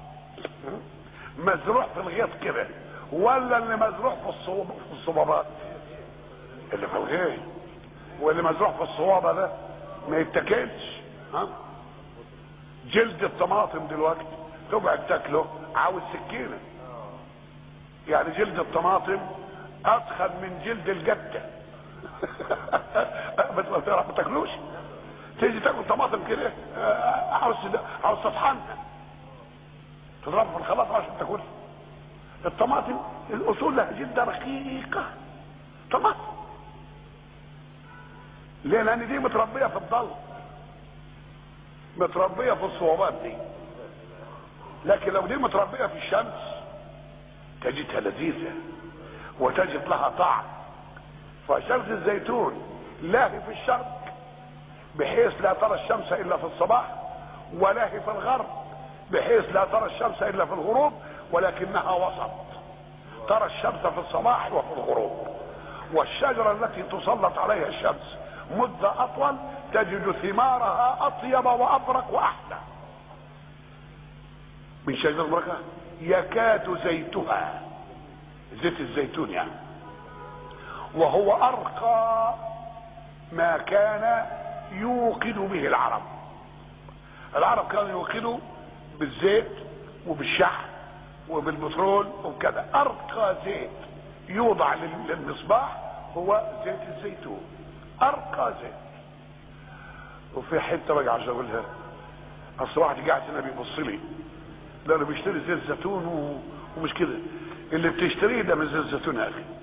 مزروع في الغيط كده ولا اللي مزروع في الصوب في الصبابات اللي في الغيط واللي مزروع في الصوابه ده ما يتاكلش ها جلد الطماطم دلوقتي تقعد تاكله عاوز سكينه يعني جلد الطماطم ادخل من جلد الجده بس ما تعرف ما تاكلوش تيجي تاكل طماطم كده آه، عاوز عاوز تطحنها تضربها في الخلاط عشان تاكلها الطماطم الاصول لها جلده رقيقه طماطم ليه لان دي متربيه في الضل متربيه في الصوابات دي لكن لو دي متربيه في الشمس تجدها لذيذه وتجد لها طعم فشجره الزيتون لا هي في الشرق بحيث لا ترى الشمس الا في الصباح ولا هي في الغرب بحيث لا ترى الشمس الا في الغروب ولكنها وسط ترى الشمس في الصباح وفي الغروب والشجرة التي تسلط عليها الشمس مدة أطول تجد ثمارها أطيب وأبرك وأحلى من شجرة البركة يكاد زيتها زيت الزيتون يعني وهو أرقى ما كان يوقد به العرب العرب كانوا يوقدوا بالزيت وبالشحم وبالبترول وكذا ارقى زيت يوضع لل- للمصباح هو زيت الزيتون ارقى زيت وفي حته بقى عشان اقولها اصل واحد قاعد هنا بيبص لي لا انا بيشتري زيت زيتون و... ومش كده اللي بتشتريه ده من زيت زيتون يا اخي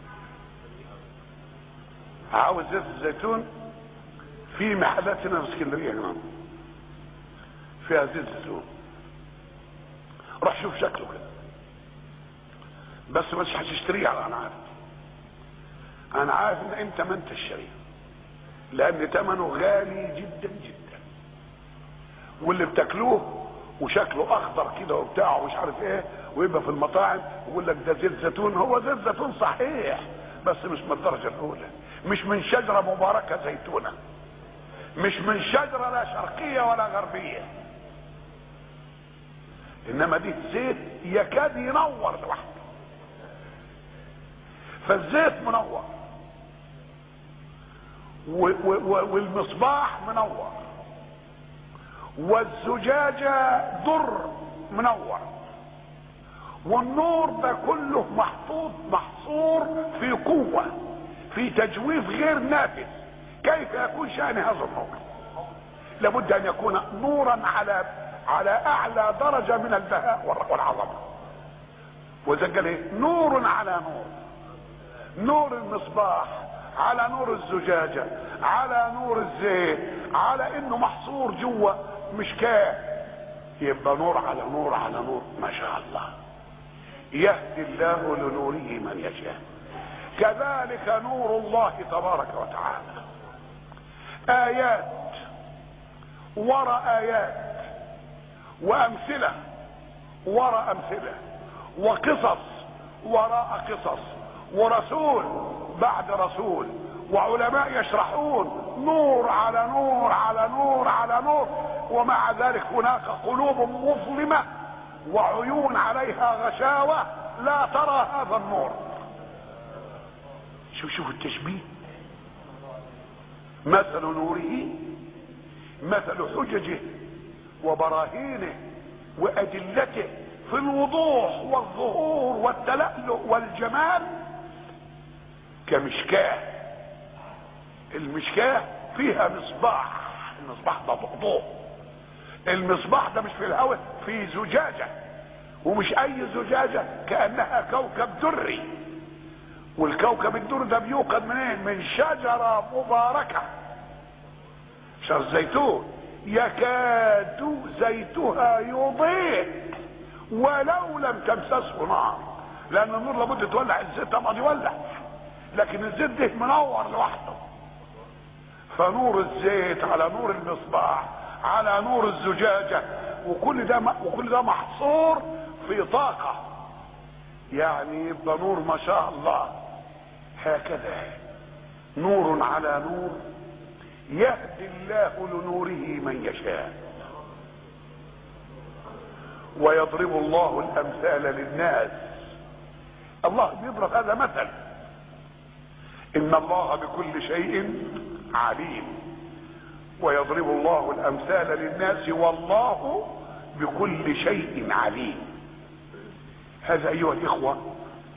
عاوز زيت الزيتون في محلات هنا في اسكندريه يا جماعه فيها زيت زيتون روح شوف شكله كده بس مش هتشتريه على انا عارف انا عارف ان انت ما انت الشريف لان ثمنه غالي جدا جدا واللي بتاكلوه وشكله اخضر كده وبتاع ومش عارف ايه ويبقى في المطاعم يقول لك ده زيت زيتون هو زيت زيتون صحيح بس مش من الدرجه الاولى مش من شجره مباركه زيتونه مش من شجره لا شرقيه ولا غربيه انما دي زيت يكاد ينور لوحده فالزيت منور و- و- و- والمصباح منور والزجاجة در منور والنور ده كله محطوط محصور في قوة في تجويف غير نافذ كيف يكون شأن هذا النور لابد ان يكون نورا على على اعلى درجة من البهاء والر- والعظمة وإذا قال ايه نور على نور نور المصباح على نور الزجاجة على نور الزيت على انه محصور جوه مشكاه يبقى نور على نور على نور ما شاء الله يهدي الله لنوره من يشاء كذلك نور الله تبارك وتعالى ايات وراء ايات وامثله وراء امثله وقصص وراء قصص ورسول بعد رسول وعلماء يشرحون نور على نور على نور على نور ومع ذلك هناك قلوب مظلمه وعيون عليها غشاوه لا ترى هذا النور شوف شوف التشبيه مثل نوره مثل حججه وبراهينه وادلته في الوضوح والظهور والتلألؤ والجمال كمشكاه المشكاه فيها مصباح المصباح ده ضوء المصباح ده مش في الهواء في زجاجه ومش اي زجاجه كانها كوكب دري والكوكب الدري ده بيوقد منين من شجره مباركه شجر زيتون يكاد زيتها يضيء ولو لم تمسسه نار لان النور لابد تولع الزيت طبعا يولع لكن الزيت ده منور لوحده فنور الزيت على نور المصباح على نور الزجاجة وكل ده وكل ده محصور في طاقة يعني يبقى نور ما شاء الله هكذا نور على نور يهدي الله لنوره من يشاء ويضرب الله الامثال للناس الله بيضرب هذا مثل ان الله بكل شيء عليم ويضرب الله الامثال للناس والله بكل شيء عليم هذا ايها الاخوه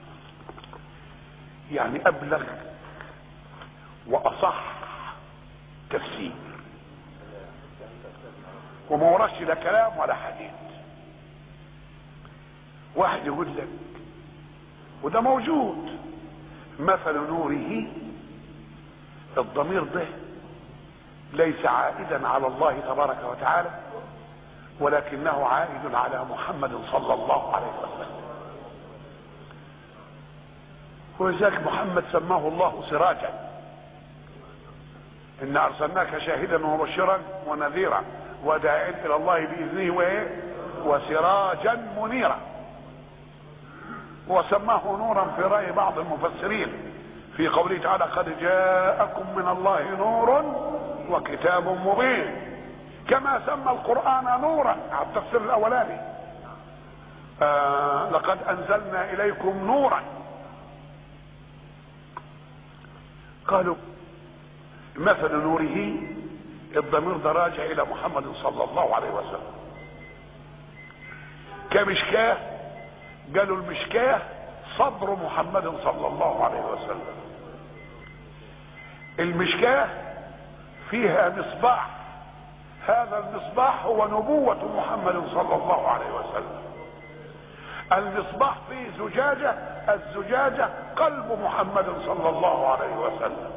يعني ابلغ واصح تفسير وما وراش لا كلام ولا حديث واحد يقول لك وده موجود مثل نوره الضمير ده ليس عائدا على الله تبارك وتعالى ولكنه عائد على محمد صلى الله عليه وسلم ولذلك محمد سماه الله سراجا إن أرسلناك شاهدا ومبشرا ونذيرا وداعيا إلى الله بإذنه وإيه وسراجا منيرا وسماه نورا في رأي بعض المفسرين في قوله تعالى قد جاءكم من الله نور وكتاب مبين كما سمى القرآن نورا على التفسير الأولاني آه لقد أنزلنا إليكم نورا قالوا مثل نوره الضمير ده راجع الى محمد صلى الله عليه وسلم كمشكاه قالوا المشكاه صدر محمد صلى الله عليه وسلم المشكاه فيها مصباح هذا المصباح هو نبوة محمد صلى الله عليه وسلم المصباح فيه زجاجة الزجاجة قلب محمد صلى الله عليه وسلم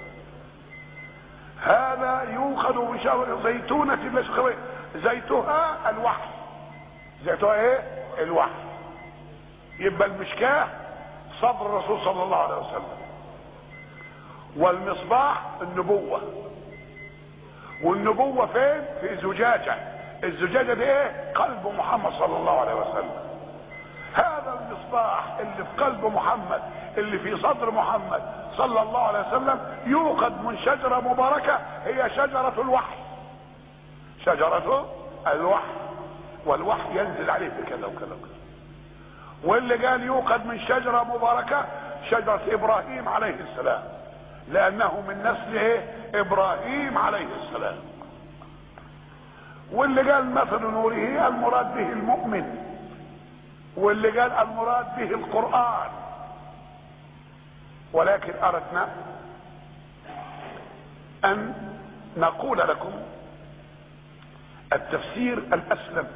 هذا يوقد بشجرة زيتونة مشخوية زيتها الوحي زيتها ايه الوحي يبقى المشكاة صدر الرسول صلى الله عليه وسلم والمصباح النبوة والنبوة فين في زجاجة الزجاجة دي ايه قلب محمد صلى الله عليه وسلم هذا المصباح اللي في قلب محمد اللي في صدر محمد صلى الله عليه وسلم يوقد من شجرة مباركة هي شجرة الوحي شجرة الوحي والوحي ينزل عليه بكذا وكذا وكذا واللي قال يوقد من شجرة مباركة شجرة ابراهيم عليه السلام لانه من نسل ايه ابراهيم عليه السلام واللي قال مثل نوره المراد به المؤمن واللي قال المراد به القرآن ولكن أردنا أن نقول لكم التفسير الأسلم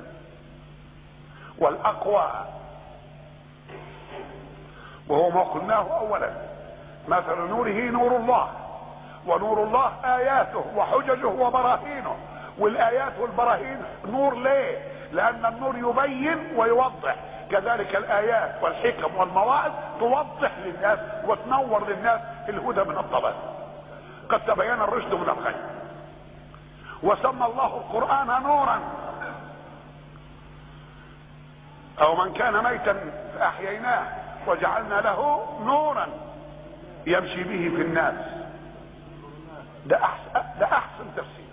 والأقوى وهو ما قلناه أولا مثل نوره نور الله ونور الله اياته وحججه وبراهينه والايات والبراهين نور ليه لان النور يبين ويوضح كذلك الايات والحكم والمواعظ توضح للناس وتنور للناس الهدى من الضلال قد تبين الرشد من الغي وسمى الله القران نورا او من كان ميتا فاحييناه وجعلنا له نورا يمشي به في الناس ده احسن ده احسن تفسير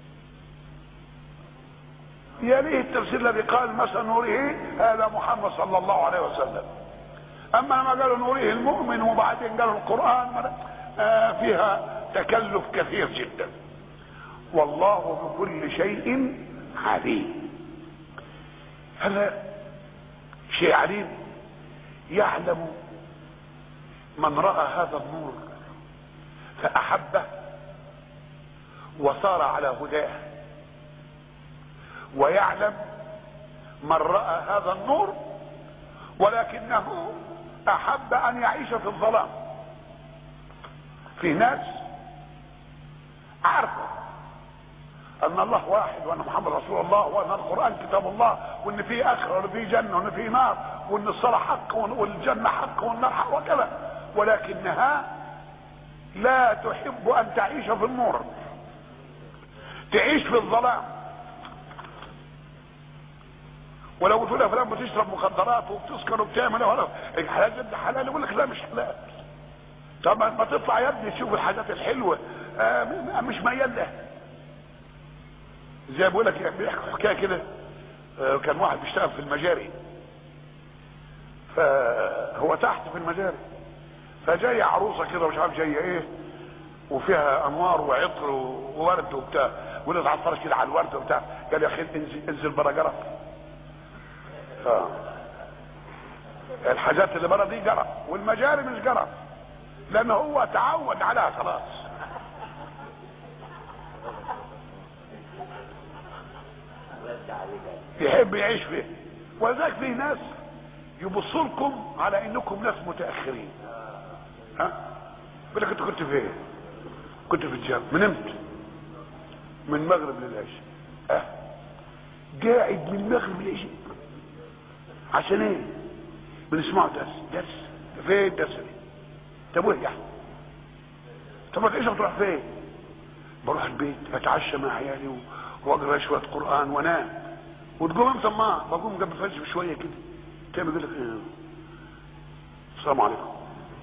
يليه التفسير الذي قال مثل نوره هذا محمد صلى الله عليه وسلم اما لما قالوا نوره المؤمن وبعدين قالوا القران آه فيها تكلف كثير جدا والله بكل شيء عليم هذا شيء عليم يعلم من راى هذا النور فاحبه وصار على هداه ويعلم من راى هذا النور ولكنه احب ان يعيش في الظلام في ناس عارفه ان الله واحد وان محمد رسول الله وان القران كتاب الله وان في اخره وان في جنه وان في نار وان الصلاه حق والجنه حق والنار حق وكذا ولكنها لا تحب ان تعيش في النور تعيش في الظلام ولو قلت لها فلان بتشرب مخدرات وبتسكر وبتعمل ولا الحلال جد حلال يقول لك لا مش حلال طب ما تطلع يا ابني تشوف الحاجات الحلوه آه مش ميال لها زي ما بقول لك بيحكوا حكايه كده آه كان واحد بيشتغل في المجاري فهو تحت في المجاري فجاي عروسه كده مش عارف جايه ايه وفيها انوار وعطر وورد وبتاع ولد على الفرش كده على الورد وبتاع قال يا اخي انزل انزل برا جرى اه الحاجات اللي برا دي جرى والمجاري مش جرى لان هو تعود عليها خلاص يحب يعيش فيه ولذلك في ناس يبصوا لكم على انكم ناس متاخرين ها يقول لك انت كنت فين كنت في الجامع من امتى من المغرب للعشاء اه قاعد من المغرب للعشاء عشان ايه بنسمعه درس درس فين الدرس دي طب وايه يعني طب ما تعيش بتروح فين بروح البيت اتعشى مع عيالي واقرا شويه قران وانام وتقوم امتى ما بقوم قبل الفجر بشويه كده تعمل يقول لك ايه السلام عليكم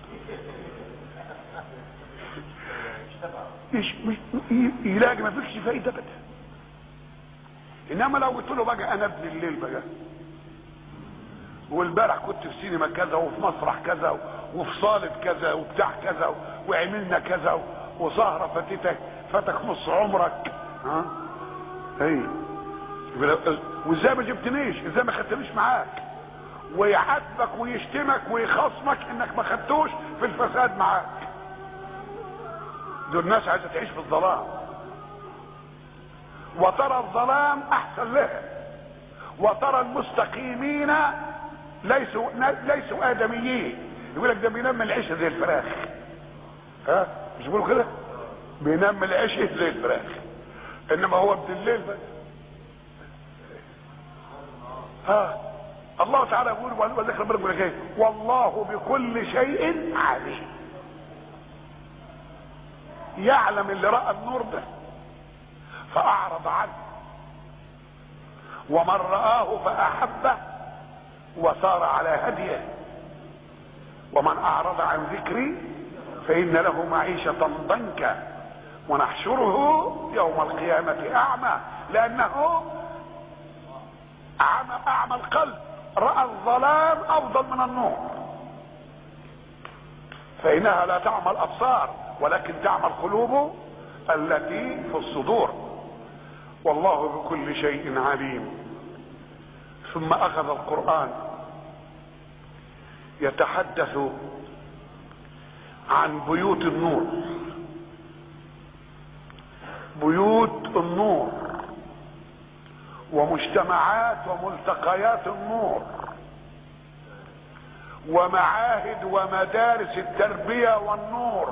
مش مش يلاقي ما فيش فايده ابدا انما لو قلت له بقى انا ابن الليل بقى والبارح كنت في سينما كذا وفي مسرح كذا وفي صالة كذا وبتاع كذا وعملنا كذا وسهرة فاتتك فاتك نص عمرك ها اي وازاي ما جبتنيش ازاي ما خدتنيش معاك ويعاتبك ويشتمك ويخصمك انك ما خدتوش في الفساد معاك دول الناس عايزه تعيش في الظلام وترى الظلام احسن لها وترى المستقيمين ليسوا ليسوا ادميين يقول لك ده بينام من العشاء زي الفراخ ها مش بيقولوا كده بينام من العشاء زي الفراخ انما هو ابن الليل بقى ها الله تعالى يقول وذكر ربنا يقول ايه والله بكل شيء عليم يعلم اللي راى النور ده فاعرض عنه ومن رآه فأحبه وسار على هديه ومن أعرض عن ذكري فإن له معيشة ضنكا ونحشره يوم القيامة أعمى لأنه أعمى, أعمى القلب رأى الظلام أفضل من النور فإنها لا تعمى الأبصار ولكن تعمى القلوب التي في الصدور والله بكل شيء عليم ثم اخذ القران يتحدث عن بيوت النور بيوت النور ومجتمعات وملتقيات النور ومعاهد ومدارس التربية والنور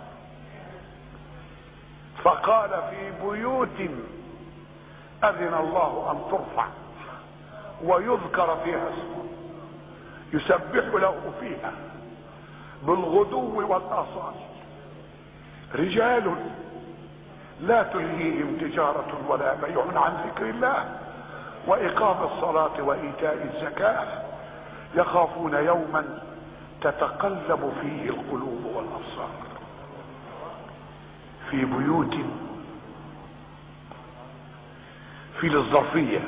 فقال في بيوت اذن الله ان ترفع ويذكر فيها اسمه يسبح له فيها بالغدو والاصال رجال لا تلهيهم تجارة ولا بيع عن ذكر الله وإقام الصلاة وإيتاء الزكاة يخافون يوما تتقلب فيه القلوب والأبصار في بيوت في للظرفية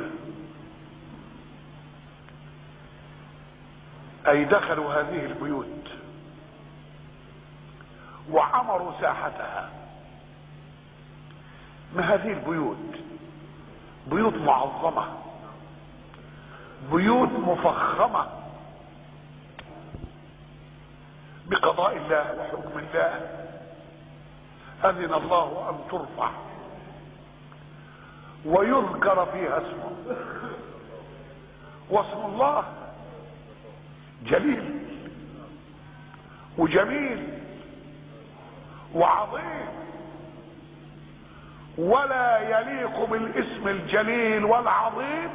أي دخلوا هذه البيوت وعمروا ساحتها ما هذه البيوت بيوت معظمة بيوت مفخمة بقضاء الله وحكم الله أذن الله أن ترفع ويذكر فيها اسمه واسم الله جليل وجميل وعظيم ولا يليق بالاسم الجليل والعظيم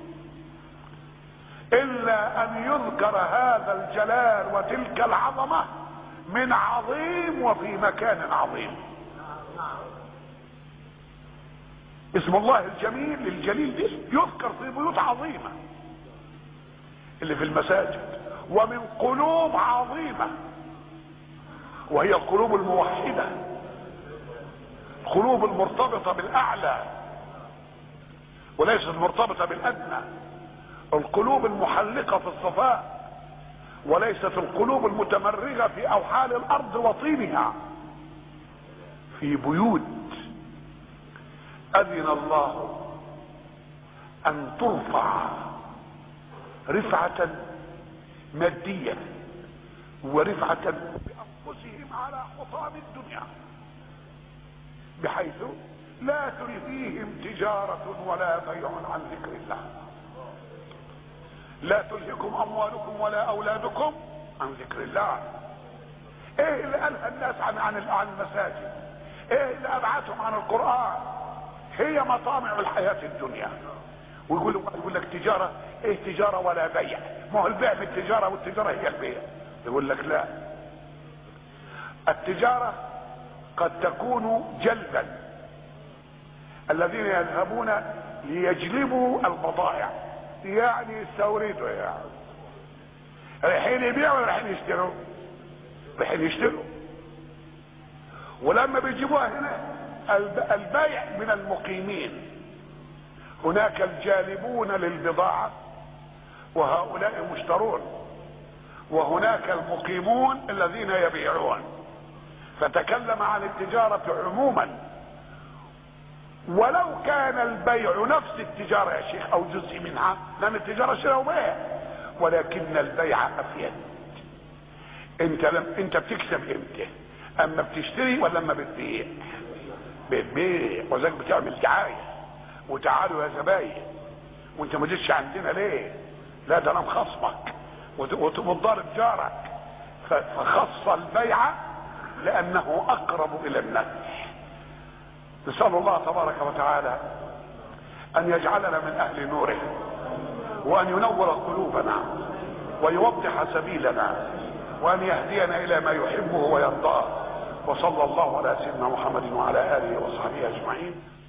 الا ان يذكر هذا الجلال وتلك العظمه من عظيم وفي مكان عظيم اسم الله الجميل الجليل دي يذكر في بيوت عظيمه اللي في المساجد ومن قلوب عظيمه وهي القلوب الموحده القلوب المرتبطه بالاعلى وليست المرتبطه بالادنى القلوب المحلقه في الصفاء وليست القلوب المتمرغه في اوحال الارض وطينها في بيوت اذن الله ان ترفع رفعه ماديه ورفعه بانفسهم على حطام الدنيا بحيث لا تلهيهم تجارة ولا بيع عن ذكر الله لا تلهكم أموالكم ولا أولادكم عن ذكر الله ايه اللي قالها الناس عن عن عن المساجد ايه اللي ابعدهم عن القرآن هي مطامع الحياة الدنيا ويقول يقول لك تجارة ايه تجارة ولا بيع ما هو البيع في التجارة والتجارة هي البيع يقول لك لا التجارة قد تكون جلبا الذين يذهبون ليجلبوا البضائع يعني يستوردوا يعني رايحين يبيعوا ولا رايحين يشتروا رايحين يشتروا ولما بيجيبوها هنا البيع من المقيمين هناك الجالبون للبضاعة وهؤلاء مشترون وهناك المقيمون الذين يبيعون فتكلم عن التجارة عموما ولو كان البيع نفس التجارة يا شيخ او جزء منها لان التجارة شراء وبيع ولكن البيع افيد انت لم انت بتكسب امتى اما بتشتري ولا اما بتبيع بتبيع وذلك بتعمل دعاية وتعالوا يا زباين وانت ما جيتش عندنا ليه لا ده انا مخصمك وتضارب جارك فخص البيع لانه اقرب الى النفع نسال الله تبارك وتعالى ان يجعلنا من اهل نوره وان ينور قلوبنا ويوضح سبيلنا وان يهدينا الى ما يحبه ويرضاه وصلى الله على سيدنا محمد وعلى اله وصحبه اجمعين